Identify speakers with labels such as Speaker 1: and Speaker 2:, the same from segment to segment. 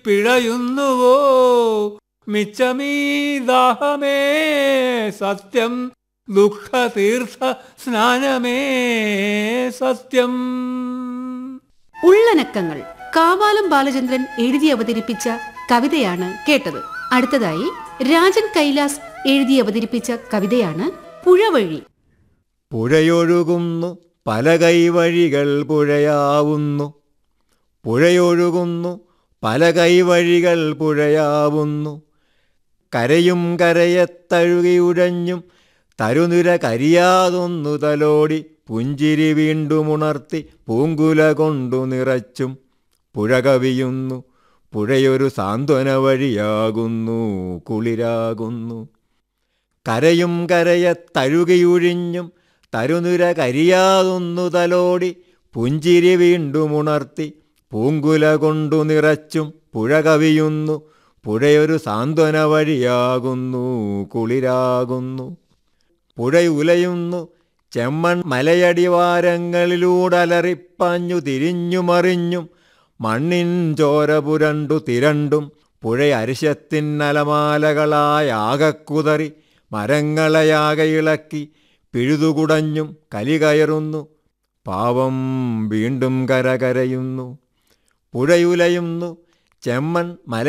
Speaker 1: പിഴയുന്നുവോ മിച്ചമീ ദാഹമേ സത്യം ദുഃഖതീർത്ഥ സ്നാനമേ സത്യം
Speaker 2: ഉള്ളനക്കങ്ങൾ കാവാലം ബാലചന്ദ്രൻ എഴുതി അവതരിപ്പിച്ച കവിതയാണ് കേട്ടത് അടുത്തതായി രാജൻ കൈലാസ് എഴുതി അവതരിപ്പിച്ച കവിതയാണ് പുഴവഴി
Speaker 3: പുഴയൊഴുകുന്നു പല കൈവഴികൾ പുഴയാവുന്നു പുഴയൊഴുകുന്നു പല കൈവഴികൾ പുഴയാവുന്നു കരയും കരയത്തഴുകിയുഴഞ്ഞും തരുനിര കരിയാതൊന്നു തലോടി പുഞ്ചിരി വീണ്ടുമുണർത്തി പൂങ്കുല കൊണ്ടു നിറച്ചും പുഴ കവിയുന്നു പുഴയൊരു സാന്ത്വന വഴിയാകുന്നു കുളിരാകുന്നു കരയും കരയത്തഴുകിയുഴിഞ്ഞും തരുനിര കരിയാതൊന്നു തലോടി പുഞ്ചിരി വീണ്ടുമുണർത്തി പൂങ്കുല കൊണ്ടു നിറച്ചും പുഴ കവിയുന്നു പുഴയൊരു സാന്ത്വന വഴിയാകുന്നു കുളിരാകുന്നു പുഴയുലയുന്നു ചെമ്മൺ മലയടിവാരങ്ങളിലൂടലറിപ്പാഞ്ഞു തിരിഞ്ഞുമറിഞ്ഞും മണ്ണിൻ ചോര പുരണ്ടു തിരണ്ടും പുഴയരിശത്തിന്നലമാലകളായാകക്കുതറി മരങ്ങളെയാകെ ഇളക്കി പിഴുതുകുടഞ്ഞും കലി കയറുന്നു പാവം വീണ്ടും കരകരയുന്നു പുഴയുലയുന്നു ചെമ്മൺ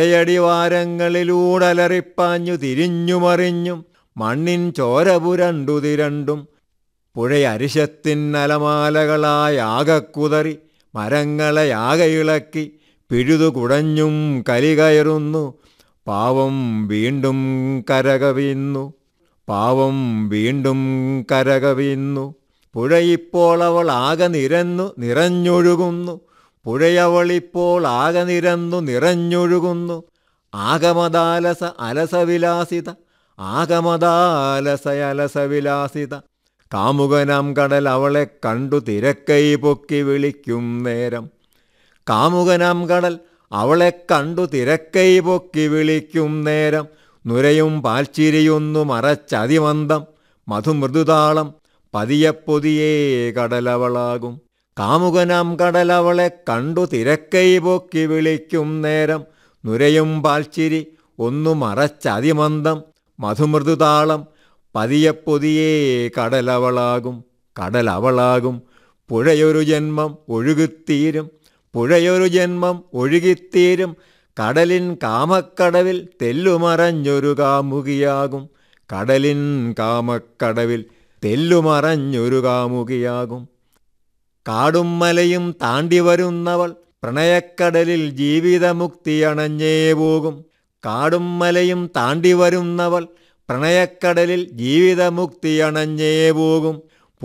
Speaker 3: മലയടിവാരങ്ങളിലൂടലറിപ്പാഞ്ഞു തിരിഞ്ഞുമറിഞ്ഞും മണ്ണിൻ ചോര പുരണ്ടു തിരണ്ടും പുഴയരിശത്തിന്നലമാലകളായാകക്കുതറി മരങ്ങളെയാകെ ഇളക്കി പിഴുതുകുടഞ്ഞും കലി കയറുന്നു പാവം വീണ്ടും കരകവിയുന്നു പാവം വീണ്ടും കരകവിയുന്നു പുഴയിപ്പോൾ അവൾ ആകെ നിരന്നു നിറഞ്ഞൊഴുകുന്നു പുഴയവളിപ്പോൾ ആകെ നിരന്നു നിറഞ്ഞൊഴുകുന്നു ആഗമദാലസ അലസവിലാസിത ആഗമദാലസ അലസവിലാസിത കാമുകനാം കടൽ അവളെ കണ്ടു തിരക്കൈ പൊക്കി വിളിക്കും നേരം കാമുകനാം കടൽ അവളെ കണ്ടു തിരക്കൈ പൊക്കി വിളിക്കും നേരം നുരയും പാൽച്ചിരിയൊന്നു മറച്ചതിമന്ദം മധുമൃദുതാളം പതിയെപ്പൊതിയേ കടലവളാകും കാമുകനാം കടലവളെ കണ്ടു തിരക്കൈ പൊക്കി വിളിക്കും നേരം നുരയും പാൽച്ചിരി ഒന്നു മറച്ചതിമന്ദം മധുമൃദുതാളം പതിയെപ്പൊതിയേ കടലവളാകും കടലവളാകും പുഴയൊരു ജന്മം ഒഴുകിത്തീരും പുഴയൊരു ജന്മം ഒഴുകിത്തീരും കടലിൻ കാമക്കടവിൽ തെല്ലുമറഞ്ഞൊരു കാമുകിയാകും കടലിൻ കാമക്കടവിൽ തെല്ലുമറഞ്ഞൊരു കാമുകിയാകും കാടും മലയും താണ്ടി വരുന്നവൾ പ്രണയക്കടലിൽ ജീവിതമുക്തി അണഞ്ഞേ പോകും കാടും മലയും താണ്ടി വരുന്നവൾ പ്രണയക്കടലിൽ ജീവിതമുക്തി അണഞ്ഞേ പോകും